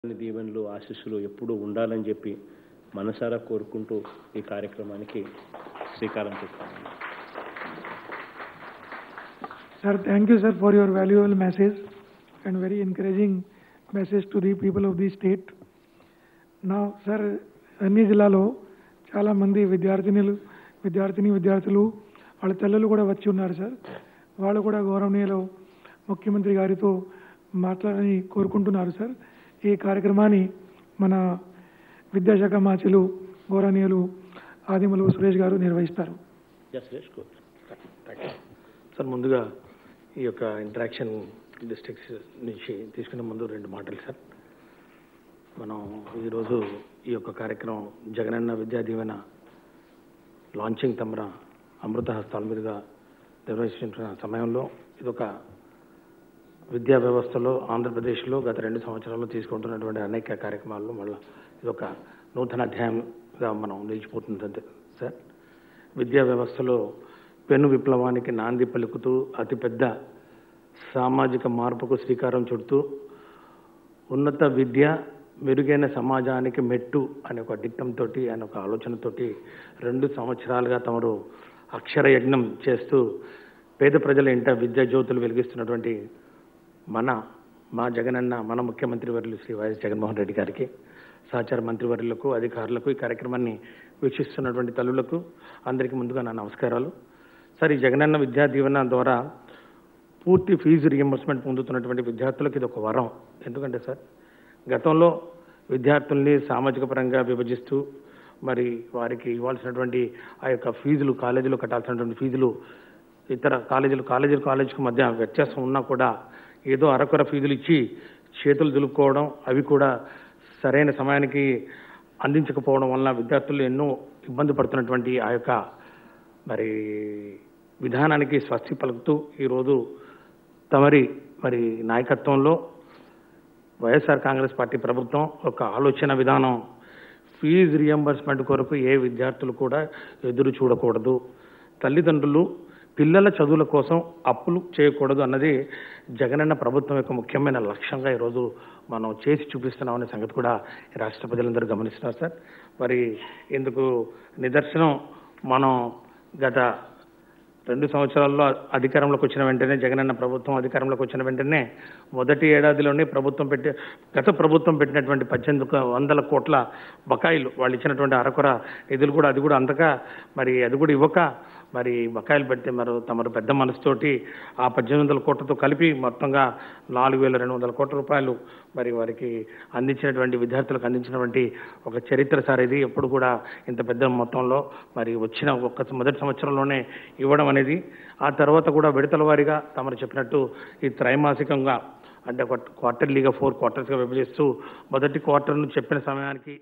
దీవెనలు ఆశీస్సులు ఎప్పుడూ ఉండాలని చెప్పి మనసారా కోరుకుంటూ ఈ కార్యక్రమానికి శ్రీకారం చుట్టాను Sir, thank you, sir, for your valuable message and very encouraging message to the people of the state. Now, sir, అన్ని జిల్లాలో చాలా మంది విద్యార్థినులు విద్యార్థిని విద్యార్థులు వాళ్ళ తల్లులు కూడా వచ్చి ఉన్నారు సార్ వాళ్ళు కూడా గౌరవనీయులు ముఖ్యమంత్రి గారితో మాట్లాడని కోరుకుంటున్నారు సార్ ఈ కార్యక్రమాన్ని మన విద్యాశాఖ మాచులు గౌరవనీయులు ఆదిమలు సురేష్ గారు నిర్వహిస్తారు Yes, సురేష్ కోరు సార్ ముందుగా ఈ యొక్క ఇంటరాక్షన్ డిస్ట్రిక్ట్స్ నుంచి తీసుకునే ముందు రెండు మాటలు సార్ మనం ఈరోజు ఈ యొక్క కార్యక్రమం జగనన్న విద్యా దీవెన లాంచింగ్ తమర అమృత హస్తాల మీదుగా నిర్వహించిన సమయంలో ఇదొక విద్యా వ్యవస్థలో ఆంధ్రప్రదేశ్లో గత రెండు సంవత్సరాల్లో తీసుకుంటున్నటువంటి అనేక కార్యక్రమాల్లో మళ్ళీ ఇదొక నూతన అధ్యాయంగా మనం నిలిచిపోతుంది అంతే సార్ విద్యా వ్యవస్థలో పెను విప్లవానికి నాంది పలుకుతూ అతిపెద్ద సామాజిక మార్పుకు శ్రీకారం చుడుతూ ఉన్నత విద్య మెరుగైన సమాజానికి మెట్టు అనే ఒక డిక్టంతో అనే ఒక ఆలోచనతోటి రెండు సంవత్సరాలుగా తమరు అక్షర యజ్ఞం చేస్తూ పేద ప్రజల ఇంట విద్యా జ్యోతులు వెలిగిస్తున్నటువంటి మన మా జగనన్న మన ముఖ్యమంత్రి వర్యులు శ్రీ వైఎస్ జగన్మోహన్ రెడ్డి గారికి సహచార మంత్రివర్యులకు అధికారులకు ఈ కార్యక్రమాన్ని వీక్షిస్తున్నటువంటి తల్లులకు అందరికీ ముందుగా నా నమస్కారాలు సార్ ఈ జగనన్న విద్యా దీవెన ద్వారా పూర్తి ఫీజు రియంబర్స్మెంట్ పొందుతున్నటువంటి విద్యార్థులకు ఇది ఒక వరం ఎందుకంటే సార్ గతంలో విద్యార్థుల్ని సామాజిక పరంగా విభజిస్తూ మరి వారికి ఇవ్వాల్సినటువంటి ఆ యొక్క ఫీజులు కాలేజీలో కట్టాల్సినటువంటి ఫీజులు ఇతర కాలేజీలు కాలేజీలు కాలేజీకి మధ్య వ్యత్యాసం ఉన్నా కూడా ఏదో అరకొర ఫీజులు ఇచ్చి చేతులు దులుపుకోవడం అవి కూడా సరైన సమయానికి అందించకపోవడం వలన విద్యార్థులు ఎన్నో ఇబ్బంది పడుతున్నటువంటి ఆ యొక్క మరి విధానానికి స్వస్తి పలుకుతూ ఈరోజు తమరి మరి నాయకత్వంలో వైఎస్ఆర్ కాంగ్రెస్ పార్టీ ప్రభుత్వం ఒక ఆలోచన విధానం ఫీజు రియంబర్స్మెంట్ కొరకు ఏ విద్యార్థులు కూడా ఎదురు చూడకూడదు తల్లిదండ్రులు పిల్లల చదువుల కోసం అప్పులు చేయకూడదు అన్నది జగనన్న ప్రభుత్వం యొక్క ముఖ్యమైన లక్ష్యంగా ఈరోజు మనం చేసి చూపిస్తున్నామనే సంగతి కూడా ఈ రాష్ట్ర ప్రజలందరూ గమనిస్తున్నారు సార్ మరి ఇందుకు నిదర్శనం మనం గత రెండు సంవత్సరాల్లో అధికారంలోకి వచ్చిన వెంటనే జగనన్న ప్రభుత్వం అధికారంలోకి వచ్చిన వెంటనే మొదటి ఏడాదిలోనే ప్రభుత్వం పెట్టి గత ప్రభుత్వం పెట్టినటువంటి పద్దెనిమిది ఒక వందల కోట్ల బకాయిలు వాళ్ళు ఇచ్చినటువంటి అరకొర నిధులు కూడా అది కూడా అంతగా మరి అది కూడా ఇవ్వక మరి బకాయిలు పెడితే మరి తమరు పెద్ద మనసుతోటి ఆ పద్దెనిమిది వందల కోట్లతో కలిపి మొత్తంగా నాలుగు వేల రెండు వందల కోట్ల రూపాయలు మరి వారికి అందించినటువంటి విద్యార్థులకు అందించినటువంటి ఒక చరిత్ర సార్ ఇది ఎప్పుడు కూడా ఇంత పెద్ద మొత్తంలో మరి వచ్చిన ఒక్క మొదటి సంవత్సరంలోనే ఇవ్వడం అనేది ఆ తర్వాత కూడా విడతల వారీగా తమరు చెప్పినట్టు ఈ త్రైమాసికంగా అంటే ఒక క్వార్టర్లీగా ఫోర్ క్వార్టర్స్గా విభజిస్తూ మొదటి క్వార్టర్ను చెప్పిన సమయానికి